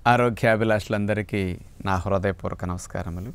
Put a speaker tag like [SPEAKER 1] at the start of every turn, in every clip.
[SPEAKER 1] ఆరోగ్యాభిలాషులందరికీ నా హృదయపూర్వక నమస్కారములు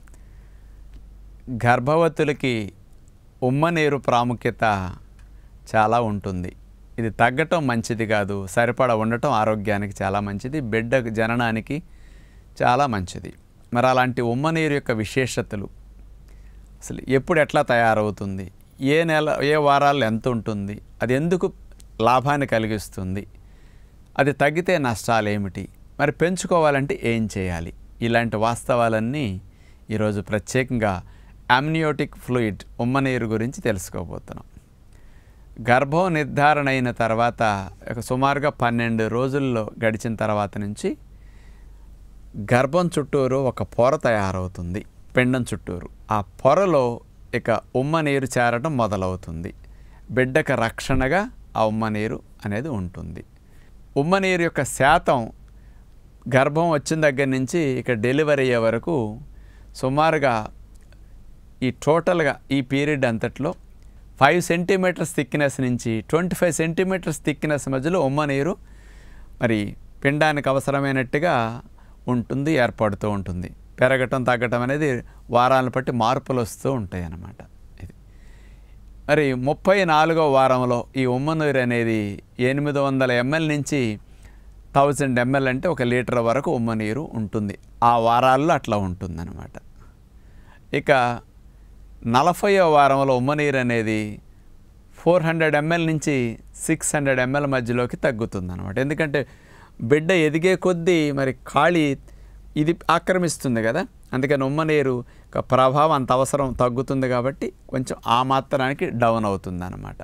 [SPEAKER 1] గర్భవతులకి ఉమ్మనీరు ప్రాముఖ్యత చాలా ఉంటుంది ఇది తగ్గటం మంచిది కాదు సరిపడా ఉండటం ఆరోగ్యానికి చాలా మంచిది బిడ్డ జననానికి చాలా మంచిది మరి అలాంటి ఉమ్మనీరు యొక్క విశేషతలు అసలు ఎప్పుడు ఎట్లా తయారవుతుంది ఏ నెల ఏ వారాల్లో ఎంత ఉంటుంది అది ఎందుకు లాభాన్ని కలిగిస్తుంది అది తగ్గితే నష్టాలు ఏమిటి మరి పెంచుకోవాలంటే ఏం చేయాలి ఇలాంటి వాస్తవాలన్నీ ఈరోజు ప్రత్యేకంగా అమ్నియోటిక్ ఫ్లూయిడ్ ఉమ్మనీరు గురించి తెలుసుకోబోతున్నాం గర్భం నిర్ధారణ అయిన తర్వాత ఒక సుమారుగా పన్నెండు రోజుల్లో గడిచిన తర్వాత నుంచి గర్భం చుట్టూరు ఒక పొర తయారవుతుంది పిండం చుట్టూరు ఆ పొరలో ఇక ఉమ్మ నీరు చేరడం మొదలవుతుంది బిడ్డకు రక్షణగా ఆ ఉమ్మ నీరు అనేది ఉంటుంది ఉమ్మ నీరు యొక్క శాతం గర్భం వచ్చిన దగ్గర నుంచి ఇక డెలివరీ అయ్యే వరకు సుమారుగా ఈ టోటల్గా ఈ పీరియడ్ అంతట్లో ఫైవ్ సెంటీమీటర్స్ థిక్నెస్ నుంచి ట్వంటీ ఫైవ్ సెంటీమీటర్స్ థిక్నెస్ మధ్యలో ఉమ్మ నీరు మరి పిండానికి అవసరమైనట్టుగా ఉంటుంది ఏర్పడుతూ ఉంటుంది పెరగటం తగ్గటం అనేది వారాలను బట్టి మార్పులు వస్తూ ఉంటాయి అన్నమాట ఇది మరి ముప్పై నాలుగో వారంలో ఈ ఉమ్మనీరు అనేది ఎనిమిది వందల ఎంఎల్ నుంచి థౌజండ్ ఎంఎల్ అంటే ఒక లీటర్ వరకు ఉమ్మనీరు ఉంటుంది ఆ వారాల్లో అట్లా ఉంటుందన్నమాట ఇక నలభైవ వారంలో ఉమ్మనీరు అనేది ఫోర్ హండ్రెడ్ ఎంఎల్ నుంచి సిక్స్ హండ్రెడ్ ఎంఎల్ మధ్యలోకి తగ్గుతుంది అనమాట ఎందుకంటే బిడ్డ ఎదిగే కొద్దీ మరి ఖాళీ ఇది ఆక్రమిస్తుంది కదా అందుకని ఉమ్మనీరు యొక్క ప్రభావం అంత అవసరం తగ్గుతుంది కాబట్టి కొంచెం ఆ మాత్రానికి డౌన్ అవుతుంది అన్నమాట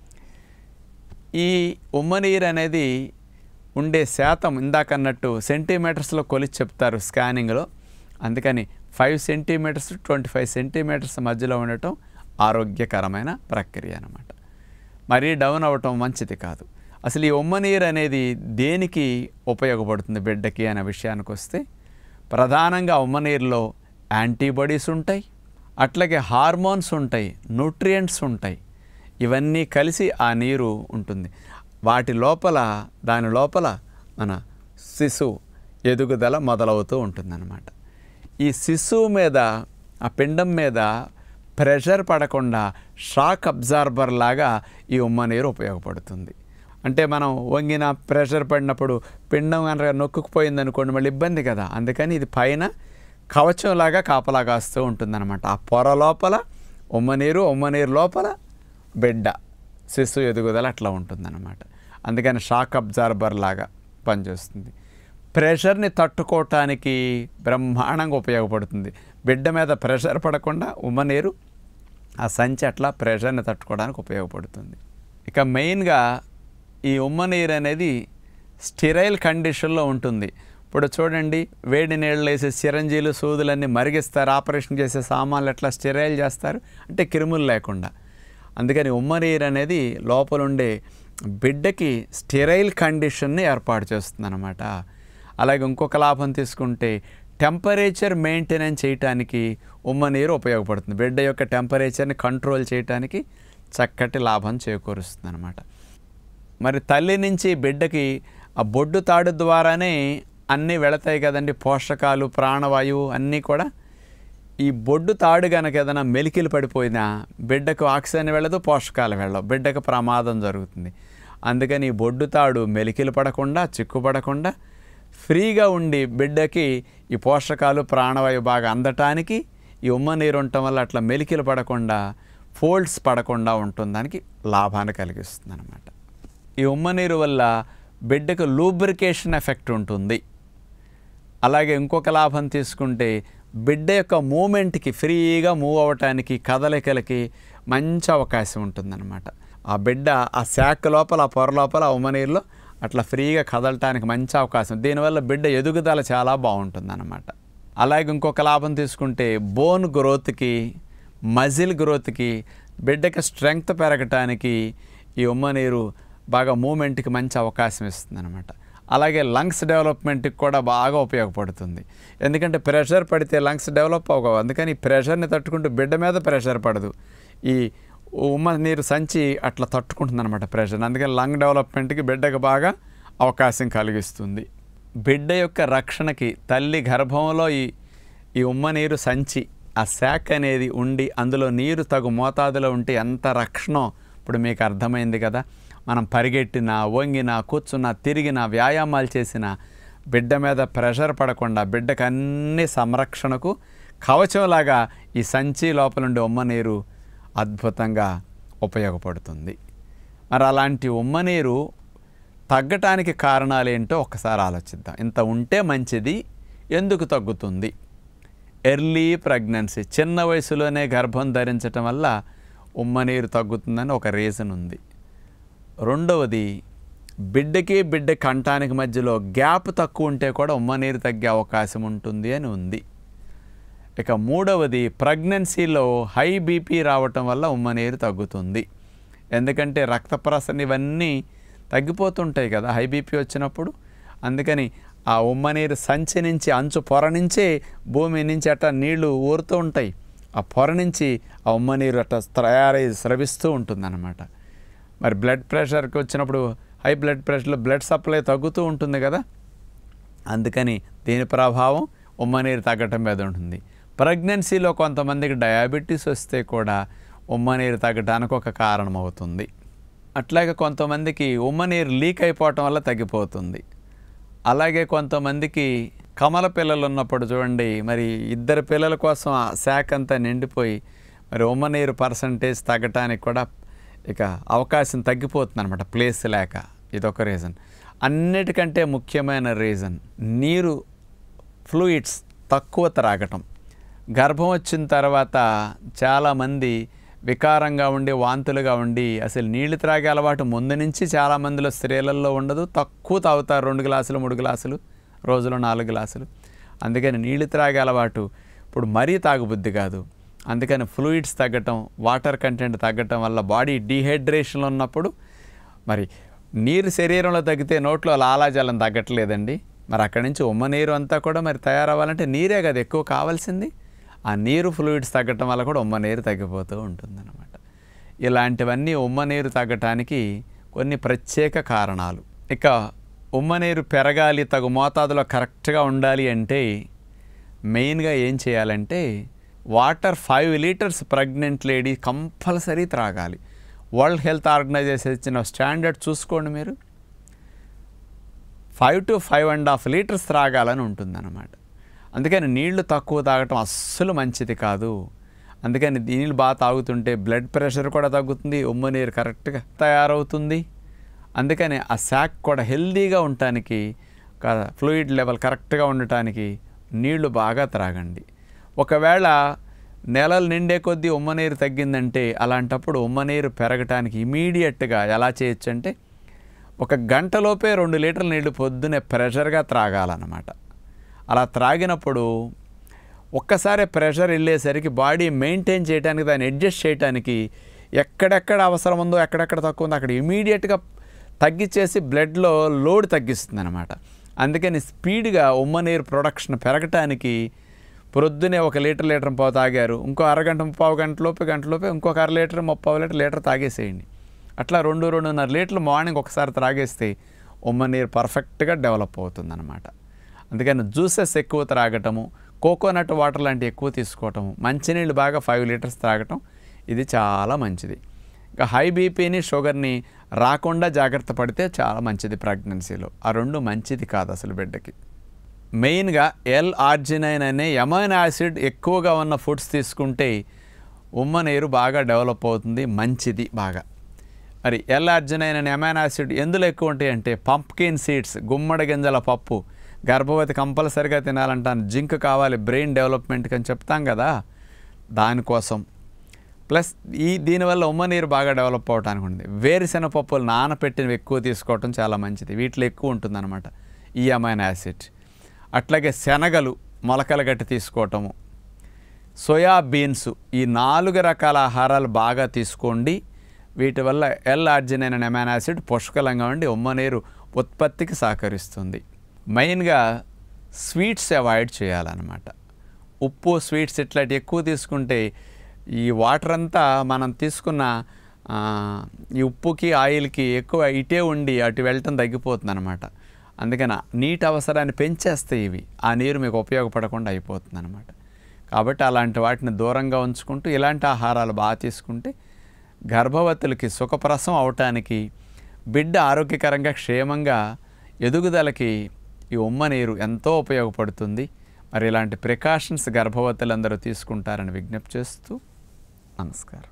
[SPEAKER 1] ఈ ఉమ్మనీరు అనేది ఉండే శాతం ఇందాకన్నట్టు సెంటీమీటర్స్లో కొలిచి చెప్తారు స్కానింగ్లో అందుకని five centimetres twenty five centimetres మధ్యలో ఉండటం ఆరోగ్యకరమైన ప్రక్రియ అన్నమాట మరీ డౌన్ అవ్వటం మంచిది కాదు అసలు ఈ ఉమ్మనీరు అనేది దేనికి ఉపయోగపడుతుంది బిడ్డకి అనే విషయానికి వస్తే ప్రధానంగా ఉమ్మనీరులో యాంటీబాడీస్ ఉంటాయి అట్లాగే హార్మోన్స్ ఉంటాయి న్యూట్రియంట్స్ ఉంటాయి ఇవన్నీ కలిసి ఆ నీరు ఉంటుంది వాటి లోపల దాని లోపల మన శిశువు ఎదుగుదల మొదలవుతూ ఉంటుందన్నమాట ఈ శిశువు మీద ఆ పిండం మీద ప్రెషర్ పడకుండా షాక్ అబ్జార్బర్ లాగా ఈ ఉమ్మ నీరు ఉపయోగపడుతుంది అంటే మనం వంగిన ప్రెషర్ పడినప్పుడు పిండం కనుక నొక్కుకుపోయింది అనుకోండి మళ్ళీ ఇబ్బంది కదా అందుకని ఇది పైన కవచంలాగా కాపలా కాస్తూ ఉంటుందన్నమాట ఆ పొర లోపల ఉమ్మనీరు ఉమ్మనీరు లోపల బిడ్డ శిశు ఎదుగుదల అట్లా ఉంటుందన్నమాట అందుకని షాక్ అబ్జార్బర్ లాగా పనిచేస్తుంది ప్రెషర్ని తట్టుకోవటానికి బ్రహ్మాండంగా ఉపయోగపడుతుంది బిడ్డ మీద ప్రెషర్ పడకుండా ఉమ్మనీరు ఆ సంచి అట్లా ప్రెషర్ని తట్టుకోవడానికి ఉపయోగపడుతుంది ఇక మెయిన్గా ఈ ఉమ్మనీరు అనేది స్టిరైల్ కండిషన్లో ఉంటుంది ఇప్పుడు చూడండి వేడి నీళ్ళు వేసే సిరంజీలు సూదులన్నీ మరిగిస్తారు ఆపరేషన్ చేసే సామాన్లు ఎట్లా స్టిరైల్ చేస్తారు అంటే క్రిములు లేకుండా అందుకని ఉమ్మనీరు అనేది లోపలుండే బిడ్డకి స్టెరైల్ కండిషన్ని ఏర్పాటు చేస్తుంది అనమాట అలాగే ఇంకొక లాభం తీసుకుంటే టెంపరేచర్ మెయింటెనెన్స్ చేయటానికి ఉమ్మనీరు ఉపయోగపడుతుంది బిడ్డ యొక్క టెంపరేచర్ని కంట్రోల్ చేయటానికి చక్కటి లాభం చేకూరుస్తుంది అనమాట మరి తల్లి నుంచి బిడ్డకి ఆ బొడ్డు తాడు ద్వారానే అన్నీ వెళతాయి కదండి పోషకాలు ప్రాణవాయువు అన్నీ కూడా ఈ బొడ్డు తాడు కనుక ఏదైనా మెలికిలు పడిపోయినా బిడ్డకు ఆక్సిజన్ వెళ్ళదు పోషకాలు వెళ్ళవు బిడ్డకు ప్రమాదం జరుగుతుంది అందుకని ఈ బొడ్డు తాడు మెలికిలు పడకుండా చిక్కుపడకుండా ఫ్రీగా ఉండి బిడ్డకి ఈ పోషకాలు ప్రాణవాయువు బాగా అందటానికి ఈ ఉమ్మ నీరు ఉండటం వల్ల అట్లా మెలికిలు పడకుండా ఫోల్డ్స్ పడకుండా ఉంటుందానికి లాభాన్ని కలిగిస్తుంది అనమాట ఈ ఉమ్మ నీరు వల్ల బిడ్డకు లూబ్రికేషన్ ఎఫెక్ట్ ఉంటుంది అలాగే ఇంకొక లాభం తీసుకుంటే బిడ్డ యొక్క మూమెంట్కి ఫ్రీగా మూవ్ అవ్వటానికి కదలికలకి మంచి అవకాశం ఉంటుందన్నమాట ఆ బిడ్డ ఆ శాఖ లోపల ఆ పొర లోపల ఆ ఉమ్మనీరులో అట్లా ఫ్రీగా కదలటానికి మంచి అవకాశం దీనివల్ల బిడ్డ ఎదుగుదల చాలా బాగుంటుందన్నమాట అలాగే ఇంకొక లాభం తీసుకుంటే బోన్ గ్రోత్కి మజిల్ గ్రోత్కి బిడ్డకి స్ట్రెంగ్త్ పెరగటానికి ఈ ఉమ్మనీరు బాగా మూమెంట్కి మంచి అవకాశం ఇస్తుంది అనమాట అలాగే లంగ్స్ డెవలప్మెంట్కి కూడా బాగా ఉపయోగపడుతుంది ఎందుకంటే ప్రెషర్ పడితే లంగ్స్ డెవలప్ అవ్వవు అందుకని ఈ ప్రెషర్ని తట్టుకుంటూ బిడ్డ మీద ప్రెషర్ పడదు ఈ ఉమ్మ నీరు సంచి అట్లా తట్టుకుంటుంది అనమాట ప్రెషర్ అందుకని లంగ్ డెవలప్మెంట్కి బిడ్డకు బాగా అవకాశం కలిగిస్తుంది బిడ్డ యొక్క రక్షణకి తల్లి గర్భంలో ఈ ఈ ఉమ్మ నీరు సంచి ఆ శాక్ అనేది ఉండి అందులో నీరు తగు మోతాదులో ఉంటే ఎంత రక్షణో ఇప్పుడు మీకు అర్థమైంది కదా మనం పరిగెట్టినా వంగినా కూర్చున్నా తిరిగినా వ్యాయామాలు చేసినా బిడ్డ మీద ప్రెషర్ పడకుండా బిడ్డకు అన్ని సంరక్షణకు కవచంలాగా ఈ సంచి లోపల ఉండే ఉమ్మ నీరు అద్భుతంగా ఉపయోగపడుతుంది మరి అలాంటి ఉమ్మ నీరు తగ్గటానికి కారణాలు ఏంటో ఒకసారి ఆలోచిద్దాం ఇంత ఉంటే మంచిది ఎందుకు తగ్గుతుంది ఎర్లీ ప్రెగ్నెన్సీ చిన్న వయసులోనే గర్భం ధరించటం వల్ల ఉమ్మ నీరు తగ్గుతుందని ఒక రీజన్ ఉంది రెండవది బిడ్డకి బిడ్డ కంఠానికి మధ్యలో గ్యాప్ తక్కువ ఉంటే కూడా ఉమ్మ నీరు తగ్గే అవకాశం ఉంటుంది అని ఉంది ఇక మూడవది ప్రెగ్నెన్సీలో హై బీపీ రావటం వల్ల ఉమ్మ నీరు తగ్గుతుంది ఎందుకంటే రక్త ప్రసరణ ఇవన్నీ తగ్గిపోతుంటాయి కదా హై బీపీ వచ్చినప్పుడు అందుకని ఆ ఉమ్మ నీరు సంచి నుంచి అంచు పొర నుంచే భూమి నుంచి అట్ట నీళ్లు ఊరుతూ ఉంటాయి ఆ పొర నుంచి ఆ ఉమ్మ నీరు అట్ట తయారై స్రవిస్తూ ఉంటుందన్నమాట మరి బ్లడ్ ప్రెషర్కి వచ్చినప్పుడు హై బ్లడ్ ప్రెషర్లో బ్లడ్ సప్లై తగ్గుతూ ఉంటుంది కదా అందుకని దీని ప్రభావం ఉమ్మ నీరు తగ్గటం మీద ఉంటుంది ప్రెగ్నెన్సీలో కొంతమందికి డయాబెటీస్ వస్తే కూడా ఉమ్మ నీరు తగ్గడానికి ఒక కారణం అవుతుంది అట్లాగే కొంతమందికి ఉమ్మ నీరు లీక్ అయిపోవటం వల్ల తగ్గిపోతుంది అలాగే కొంతమందికి కమల పిల్లలు ఉన్నప్పుడు చూడండి మరి ఇద్దరు పిల్లల కోసం ఆ శాఖ అంతా నిండిపోయి మరి ఉమ్మ నీరు పర్సంటేజ్ తగ్గటానికి కూడా ఇక అవకాశం తగ్గిపోతుంది అనమాట ప్లేస్ లేక ఇదొక రీజన్ అన్నిటికంటే ముఖ్యమైన రీజన్ నీరు ఫ్లూయిడ్స్ తక్కువ త్రాగటం గర్భం వచ్చిన తర్వాత చాలామంది వికారంగా ఉండి వాంతులుగా ఉండి అసలు నీళ్లు త్రాగే అలవాటు ముందు నుంచి చాలామందిలో స్త్రీలలో ఉండదు తక్కువ తాగుతారు రెండు గ్లాసులు మూడు గ్లాసులు రోజులో నాలుగు గ్లాసులు అందుకని నీళ్లు త్రాగే అలవాటు ఇప్పుడు మరీ తాగుబుద్ధి కాదు అందుకని ఫ్లూయిడ్స్ తగ్గటం వాటర్ కంటెంట్ తగ్గటం వల్ల బాడీ డీహైడ్రేషన్లో ఉన్నప్పుడు మరి నీరు శరీరంలో తగ్గితే నోట్లో లాలాజలం తగ్గట్లేదండి మరి అక్కడి నుంచి ఉమ్మ నీరు అంతా కూడా మరి తయారవ్వాలంటే నీరే కదా ఎక్కువ కావాల్సింది ఆ నీరు ఫ్లూయిడ్స్ తగ్గటం వల్ల కూడా ఉమ్మ నీరు తగ్గిపోతూ ఉంటుందన్నమాట ఇలాంటివన్నీ ఉమ్మ నీరు తగ్గటానికి కొన్ని ప్రత్యేక కారణాలు ఇక ఉమ్మ నీరు పెరగాలి తగు మోతాదులో కరెక్ట్గా ఉండాలి అంటే మెయిన్గా ఏం చేయాలంటే water five litres pregnant lady compulsory త్రాగాలి వరల్డ్ హెల్త్ ఆర్గనైజేషన్ ఇచ్చిన స్టాండర్డ్ చూసుకోండి మీరు five to five and half litres త్రాగాలని ఉంటుందన్నమాట అందుకని నీళ్లు తక్కువ తాగటం అస్సలు మంచిది కాదు అందుకని నీళ్ళు బాగా తాగుతుంటే బ్లడ్ ప్రెషర్ కూడా తగ్గుతుంది ఉమ్ము నీరు కరెక్ట్గా తయారవుతుంది అందుకని ఆ శాక్ కూడా హెల్దీగా ఉండటానికి ఫ్లూయిడ్ లెవెల్ కరెక్ట్గా ఉండటానికి నీళ్లు బాగా త్రాగండి ఒకవేళ నెలలు నిండే కొద్దీ ఉమ్మనీరు తగ్గిందంటే అలాంటప్పుడు ఉమ్మనీరు పెరగటానికి ఇమీడియట్గా ఎలా చేయొచ్చు అంటే ఒక గంటలోపే రెండు లీటర్ల నీళ్లు పొద్దునే ప్రెషర్గా త్రాగాలన్నమాట అలా త్రాగినప్పుడు ఒక్కసారి ప్రెషర్ వెళ్ళేసరికి బాడీ మెయింటైన్ చేయడానికి దాన్ని అడ్జస్ట్ చేయడానికి ఎక్కడెక్కడ అవసరం ఉందో ఎక్కడెక్కడ తక్కువ ఉందో అక్కడ ఇమీడియట్గా తగ్గించేసి బ్లడ్లో లోడ్ తగ్గిస్తుంది అనమాట అందుకని స్పీడ్గా ఉమ్మ నీరు ప్రొడక్షన్ పెరగటానికి ప్రొద్దునే ఒక లీటర్ లీటర్ పావు తాగారు ఇంకో అరగంట ముప్పావు గంట లోపే గంట లోపే ఇంకొక అర లీటర్ ముప్పావు లీటర్ లీటర్ తాగేసేయండి అట్లా రెండు రెండున్నర లీటర్లు మార్నింగ్ ఒకసారి త్రాగేస్తే ఉమ్మ నీరు పర్ఫెక్ట్గా డెవలప్ అవుతుందన్నమాట అందుకని జ్యూసెస్ ఎక్కువ త్రాగటము కోకోనట్ వాటర్ లాంటివి ఎక్కువ తీసుకోవటము మంచినీళ్ళు బాగా ఫైవ్ లీటర్స్ త్రాగటం ఇది చాలా మంచిది ఇంకా హై బీపీని షుగర్ని రాకుండా జాగ్రత్త పడితే చాలా మంచిది ప్రెగ్నెన్సీలో ఆ రెండు మంచిది కాదు అసలు బిడ్డకి మెయిన్గా ఎల్ ఆర్జినైన్ అనే ఎమైన్ యాసిడ్ ఎక్కువగా ఉన్న ఫుడ్స్ తీసుకుంటే ఉమ్మ నీరు బాగా డెవలప్ అవుతుంది మంచిది బాగా మరి ఎల్ ఆర్జినైన్ అనే ఎమైన్ యాసిడ్ ఎందులో ఎక్కువ ఉంటాయి అంటే పంప్కిన్ సీడ్స్ గుమ్మడి గింజల పప్పు గర్భవతి కంపల్సరిగా తినాలంటాను జింక్ కావాలి బ్రెయిన్ డెవలప్మెంట్కి అని చెప్తాం కదా దానికోసం ప్లస్ ఈ దీనివల్ల ఉమ్మ నీరు బాగా డెవలప్ అవడానికి ఉంది వేరుశెనగ పప్పులు నానపెట్టినవి ఎక్కువ తీసుకోవటం చాలా మంచిది వీటిలో ఎక్కువ ఉంటుందన్నమాట ఈ అమైన్ యాసిడ్ అట్లాగే శనగలు మొలకలు గట్టి తీసుకోవటము సోయా బీన్స్ ఈ నాలుగు రకాల ఆహారాలు బాగా తీసుకోండి వీటి వల్ల ఎల్ ఆర్జినైన్ అనే అమైన్ యాసిడ్ పుష్కలంగా ఉండి ఉమ్మ నీరు ఉత్పత్తికి సహకరిస్తుంది మెయిన్గా స్వీట్స్ అవాయిడ్ చేయాలన్నమాట ఉప్పు స్వీట్స్ ఇట్లాంటి ఎక్కువ తీసుకుంటే ఈ వాటర్ అంతా మనం తీసుకున్న ఆ, ఈ ఉప్పుకి ఆయిల్కి ఎక్కువ ఇటే ఉండి అటు వెళ్ళటం తగ్గిపోతుంది అనమాట అందుకని నీటి అవసరాన్ని పెంచేస్తాయి ఇవి ఆ నీరు మీకు ఉపయోగపడకుండా అయిపోతుంది అనమాట కాబట్టి అలాంటి వాటిని దూరంగా ఉంచుకుంటూ ఇలాంటి ఆహారాలు బాగా తీసుకుంటే గర్భవతులకి సుఖప్రసం అవటానికి బిడ్డ ఆరోగ్యకరంగా క్షేమంగా ఎదుగుదలకి ఈ ఉమ్మ నీరు ఎంతో ఉపయోగపడుతుంది మరి ఇలాంటి ప్రికాషన్స్ గర్భవతులందరూ తీసుకుంటారని విజ్ఞప్తి చేస్తూ నమస్కారం